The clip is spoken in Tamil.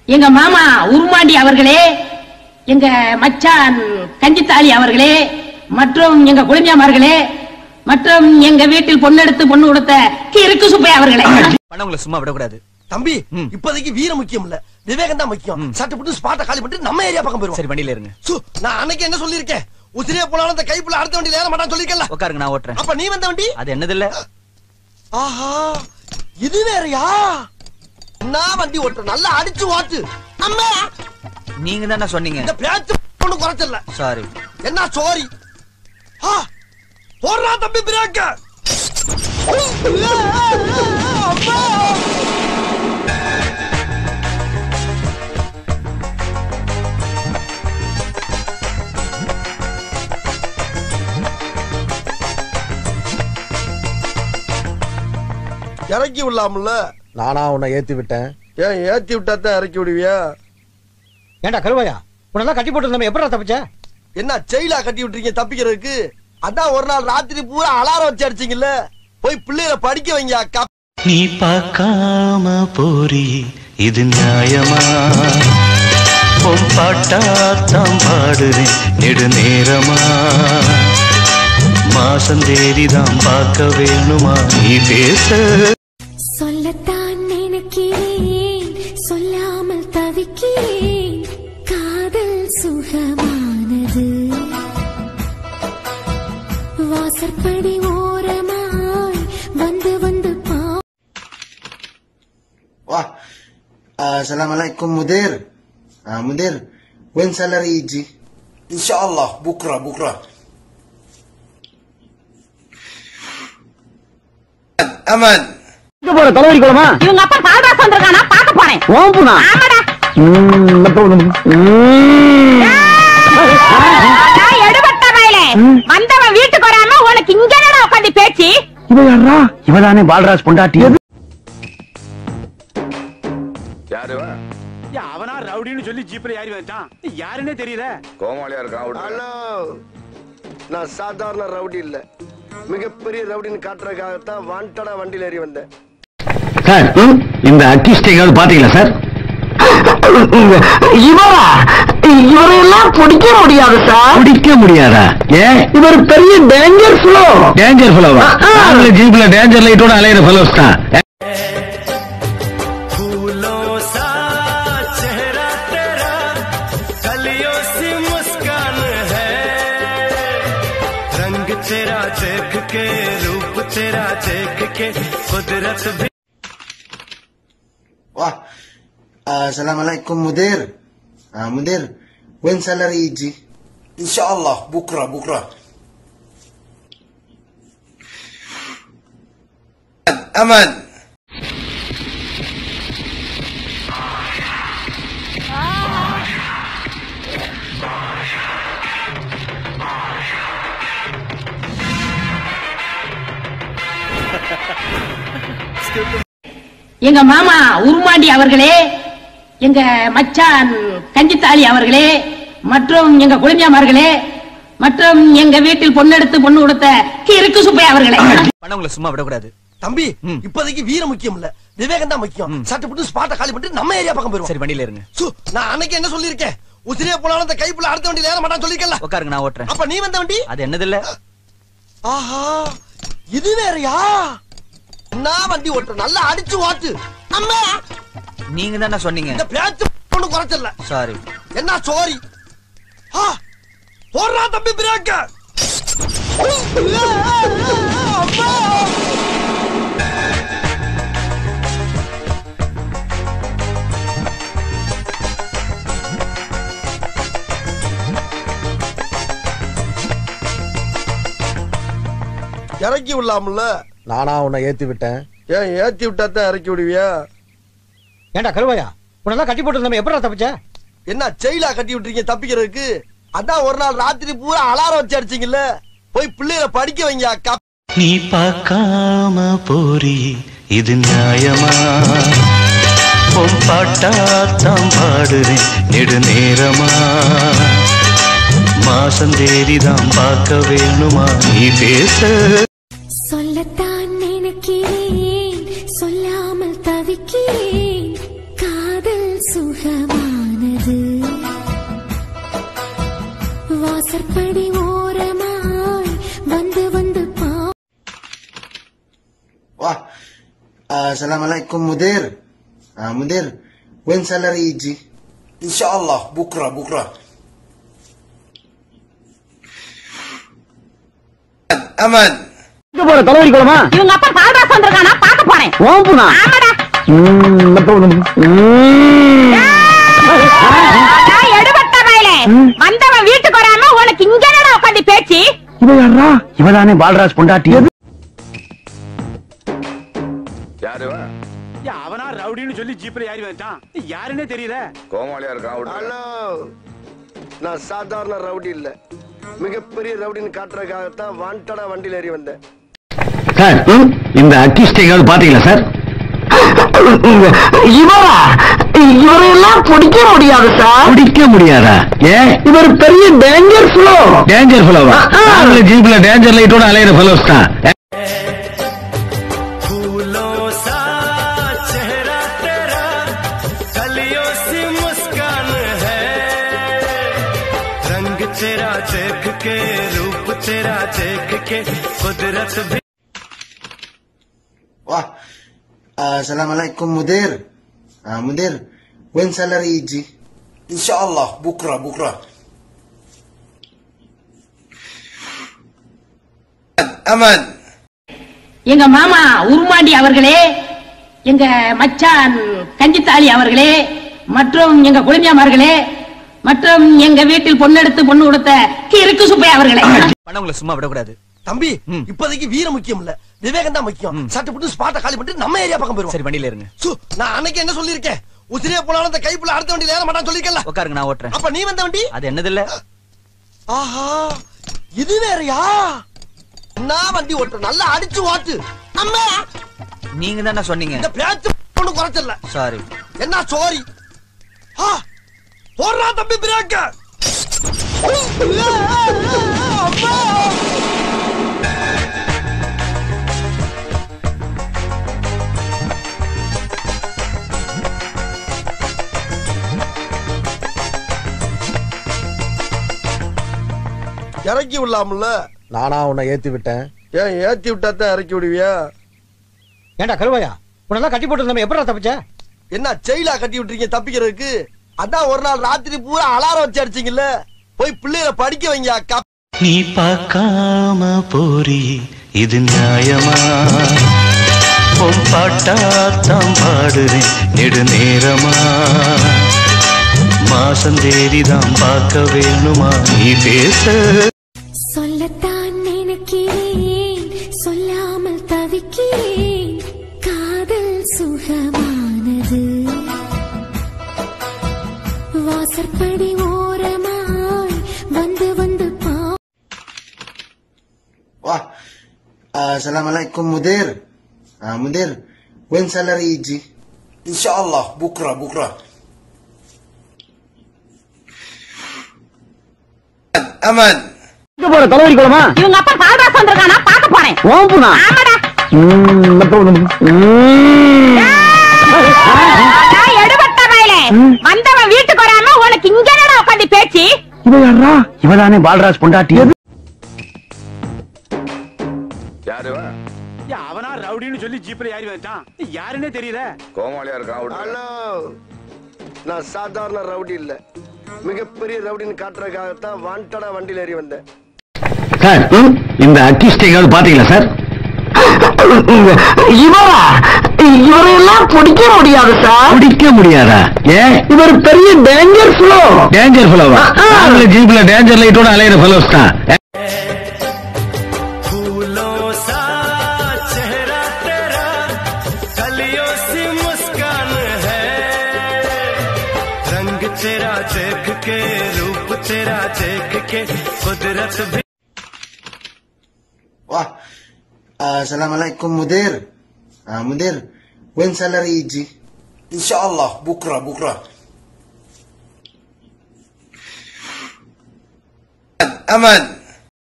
எங்க மாமா உருமாண்டி அவர்களே எங்க மச்சான் கஞ்சித்தாளி அவர்களே மற்றும் எங்க குழந்தையாமார்களே மற்றும் எங்க வீட்டில் பொண்ணெடுத்து பொண்ணு கொடுத்த கிறுக்கு சுப்பை அவர்களே பண்ணவங்களை சும்மா விடக்கூடாது தம்பி ம். இப்போதைக்கு வீரம் முக்கியம் இல்ல விவேகம் தான் முக்கியம் ம். சட்டு புட்டு ஸ்பாட்ட காலி பண்ணிட்டு நம்ம ஏரியா பக்கம் போயிருவோம் சரி வண்டியில இருங்க சு, நான் அன்னைக்கு என்ன சொல்லியிருக்கேன் உசிரியா போனாலும் அந்த கைப்புள்ள அடுத்த வண்டியில ஏற மாட்டான்னு சொல்லிருக்கல உட்காருங்க நான் ஓட்டுறேன் அப்ப நீ வந்த வண்டி அது என்னது இல்ல ஆஹா இது வேறயா என்ன வண்டி ஓட்டுற நல்லா அடிச்சு ஓட்டு அம்மா நீங்க தானே சொன்னீங்க இந்த பேச்சு ஒண்ணு குறைச்சல சாரி என்ன சோரி ஆ, போடுறா தம்பி பிரேக்க இறக்கி விடலாம்ல நானா உன்னை ஏத்தி விட்டேன் ஏன் ஏத்தி விட்டா தான் இறக்கி விடுவியா ஏண்டா கருவாயா உன்னெல்லாம் கட்டி போட்டு நம்ம எப்படா தப்பிச்ச என்ன செயலா கட்டி விட்டுறீங்க தப்பிக்கிறதுக்கு அதான் ஒரு நாள் ராத்திரி பூரா அலாரம் வச்சு அடிச்சீங்கல்ல போய் பிள்ளைகளை படிக்க வைங்க அக்கா நீ பார்க்காம போறி இது நியாயமா உன் பாட்டாத்தான் பாடுறேன் நெடு நேரமா மாசம் தேதிதான் பார்க்க வேணுமா நீ பேச சொல்லத்தான் நினைக்கிறேன் சொல்லாமல் தவிக்கிறேன் காதல் சுகமானது வாசற்படி ஓரமாய் வந்து வந்து பா Wah, Assalamualaikum Mudir. Ah, Mudir, when salary يجي؟ ان شاء الله بكره بكره امان போற தலைவரி குளமா இவங்க அப்பா பால்ராஸ் வந்திருக்கானா பாக்க போறேன் ஓம்புனா ஆமாடா நான் எடுபட்ட வயலே வந்தவன் வீட்டுக்கு வராம உனக்கு இங்க உட்காந்து பேச்சு இவ யாரா இவதானே பாலராஜ் பொண்டாட்டி அவனா ரவுடின்னு சொல்லி ஜீப்ல ஏறி வந்துட்டான் யாருன்னே தெரியல கோமாளியா இருக்கான் விடு. ஹலோ நான் சாதாரண ரவுடி இல்ல மிகப்பெரிய ரவுடின்னு காட்டுறதுக்காகத்தான் வாண்டடா வண்டியில ஏறி வந்தேன் சார் இந்த அக்கிஸ்ட் எங்காவது பாத்தீங்களா சார் இவரா இவரையெல்லாம் பிடிக்க முடியாது சார் பிடிக்க முடியாதா ஏன் இவர் பெரிய டேஞ்சர் ஃபுல்லோ டேஞ்சர் ஃபுல்லோவா நாங்களே ஜீப்ல டேஞ்சர் லைட்டோட அலையிற ஃபெலோஸ் தான் फूलों सा चेहरा तेरा कलियों सी मुस्कान है रंग तेरा देख के रूप तेरा देख के कुदरत भी Wah, Assalamualaikum Mudir. Ah, Mudir, when salary يجي؟ ان شاء الله بكره بكره امان எங்க மாமா உருமாண்டி அவர்களே எங்க மச்சான் கஞ்சித்தாளி அவர்களே மற்றும் எங்க குழந்தையாமார்களே மற்றும் எங்க வீட்டில் பொண்ணெடுத்து பொண்ணு கொடுத்த கிறுக்கு சுப்பை அவர்களே பண்ணவங்களை சும்மா விடக்கூடாது தம்பி ம். இப்போதைக்கு வீரம் முக்கியம் இல்ல விவேகம் தான் முக்கியம் ம். சட்டு புட்டு ஸ்பாட்ட காலி பண்ணிட்டு நம்ம ஏரியா பக்கம் போயிருவோம் சரி வண்டியில இருங்க சு, நான் அன்னைக்கு என்ன சொல்லியிருக்கேன் உசிரியா போனாலும் அந்த கைப்புள்ள அடுத்த வண்டியில ஏற மாட்டான்னு சொல்லிருக்கல உட்காருங்க நான் ஓட்டுறேன் அப்ப நீ வந்த வண்டி அது என்னது இல்ல ஆஹா இது வேறயா என்ன வண்டி ஓட்டுற நல்லா அடிச்சு ஓட்டு அம்மா நீங்க தானே சொன்னீங்க இந்த பேச்சு ஒண்ணு குறைச்சல சாரி என்ன சோரி ஆ, போடுறா தம்பி பிரேக்க இறக்கி விடலாம்ல நானா உன்னை ஏத்தி விட்டேன் ஏன் ஏத்தி விட்டா தான் இறக்கி விடுவியா ஏண்டா கருவாயா உன்னெல்லாம் கட்டி போட்டு நம்ம எப்படா தப்பிச்ச என்ன செயலா கட்டி விட்டுறீங்க தப்பிக்கிறதுக்கு அதான் ஒரு நாள் ராத்திரி பூரா அலாரம் வச்சு அடிச்சீங்கல்ல போய் பிள்ளைகளை படிக்க வைங்க அக்கா நீ பார்க்காம போறி இது நியாயமா உன் பாட்டாத்தான் பாடுறேன் நெடு நேரமா மாசம் தேதிதான் பார்க்க வேணுமா நீ பேச சொல்லத்தான் நினைக்கிறேன் சொல்லாமல் தவிக்கிறேன் காதல் சுகமானது வாசற்படி ஓரமாய் வந்து வந்து பா Wah, uh, Assalamualaikum Mudir. Uh, Mudir, when salary Iji? Insyaallah, bukra, bukra. Aman. இங்க போற தலைவரி குளமா இவங்க அப்பா கால்ராஸ் வந்திருக்கானா பாக்க போறேன் ஓம்புனா ஆமாடா எடுபட்ட வயலே வந்தவன் வீட்டுக்கு வராம உனக்கு இங்க என்னடா உட்காந்து பேச்சு இவ யாரா இவதானே பாலராஜ் பொண்டாட்டி ஏன் அவனா ரவுடின்னு சொல்லி ஜீப்ல ஏறி வந்துட்டான் யாருன்னே தெரியல கோமாளியா இருக்கான் விட்டு ஹலோ நான் சாதாரண ரவுடி இல்ல மிகப்பெரிய ரவுடின்னு காட்டுறதுக்காகத்தான் வாண்டடா வண்டியில ஏறி வந்தேன் சார் இந்த அக்கிஸ்டைகள் பாத்தீங்களா சார் இவரா இவரையெல்லாம் பிடிக்க முடியாது சார் பிடிக்க முடியாதா ஏன் இவர் பெரிய டேஞ்சர் ஃபுல்லோ டேஞ்சர் ஃபுல்லோவா நாங்களே ஜீப்ல டேஞ்சர் லைட்டோட அலையிற ஃபெலோஸ் தான் फूलों सा चेहरा तेरा कलियों सी मुस्कान है रंग तेरा देख के रूप तेरा देख के कुदरत भी Wah, uh, Assalamualaikum Mudir. Uh, Mudir, when salary Iji? Insyaallah, bukra, bukra. Aman. எங்க மாமா உருமாண்டி அவர்களே எங்க மச்சான் கஞ்சித்தாளி அவர்களே மற்றும் எங்க குழந்தையாமார்களே மற்றும் எங்க வீட்டில் பொண்ணெடுத்து பொண்ணு கொடுத்த கிறுக்கு சுப்பை அவர்களே ஆனா உங்களை சும்மா விடக்கூடாது தம்பி ம். இப்போதைக்கு வீரம் முக்கியம் இல்ல விவேகம் தான் முக்கியம் சட்டு புட்டு ஸ்பாட்ட காலி பண்ணிட்டு நம்ம ஏரியா பக்கம் போயிருவோம் சரி வண்டியில இருங்க சு, நான் அன்னைக்கு என்ன சொல்லியிருக்கேன் உசிரியே போனாலும் அந்த கைப்புல அடுத்த வண்டியில ஏற மாட்டான்னு சொல்லிருக்கல உட்காருங்க நான் ஓட்டுறேன் அப்ப நீ வந்த வண்டி அது என்னது இல்ல ஆஹா இது வேறயா என்ன வண்டி ஓட்டு நல்லா அடிச்சு ஓட்டு அம்மா நீங்க தானே சொன்னீங்க இந்த பேச்சு ஒண்ணு குறைச்சல சாரி என்ன சோரி ஆ, போடுறா தம்பி பிரேக்க இறக்கி விடலாம்ல நானா உன்னை ஏத்தி விட்டேன் ஏன் ஏத்தி விட்டா தான் இறக்கி விடுவியா ஏண்டா கருவாயா உன்னெல்லாம் கட்டி போட்டு நம்ம எப்படா தப்பிச்ச என்ன செயலா கட்டி விட்டுறீங்க தப்பிக்கிறதுக்கு அதான் ஒரு நாள் ராத்திரி பூரா அலாரம் வச்சு அடிச்சீங்கல்ல போய் பிள்ளைகளை படிக்க வைங்க அக்கா நீ பார்க்காம போரி இது நியாயமா உன் பாட்டாத்தான் பாடுறேன் நெடு நேரமா மாசம் தேதிதான் பார்க்க வேணுமா நீ பேச சொல்லத்தான் நினைக்கிறேன் சொல்லாமல் தவிக்கிறேன் காதல் சுகமானது வாசற்படி ஓரமாய் வந்து வந்து பா Wah, uh, Assalamualaikum Mudir. Uh, Mudir, when salary Iji? Insyaallah, bukra, bukra. Aman. இங்க போற தலைவரி குளமா இவங்க அப்பா கால்ராஸ் வந்திருக்கானா பாக்க போறேன் ஓம்புனா ஆமாடா எடுபட்ட வயலே வந்தவன் வீட்டுக்கு வராம உனக்கு இங்க என்னடா உட்காந்து பேச்சு இவ யாரா இவதானே பாலராஜ் பொண்டாட்டி யாரு இவன்? ஏன் அவனா ரவுடின்னு சொல்லி ஜீப்ல ஏறி வந்துட்டான் யாருன்னே தெரியல கோமாளியா இருக்கான் விட்டு ஹலோ நான் சாதாரண ரவுடி இல்ல மிகப்பெரிய ரவுடின்னு காட்டுறதுக்காகத்தான் வாண்டடா வண்டியில ஏறி வந்தேன் சார் இந்த அக்கிஸ்டைகள் பாத்தீங்களா சார் இவரா இவரையெல்லாம் பிடிக்க முடியாது சார் பிடிக்க முடியாதா ஏன் இவர் பெரிய டேஞ்சர் ஃபுல்லோ டேஞ்சர் ஃபுல்லோவா நாங்களே ஜீப்ல டேஞ்சர் லைட்டோட அலையிற ஃபெலோஸ் தான் फूलों सा चेहरा तेरा कलियों सी मुस्कान है रंग तेरा देख के रूप तेरा देख के कुदरत भी Wah, uh, Assalamualaikum Mudir. Uh, Mudir, when salary Iji? Insyaallah, bukra, bukra. Aman.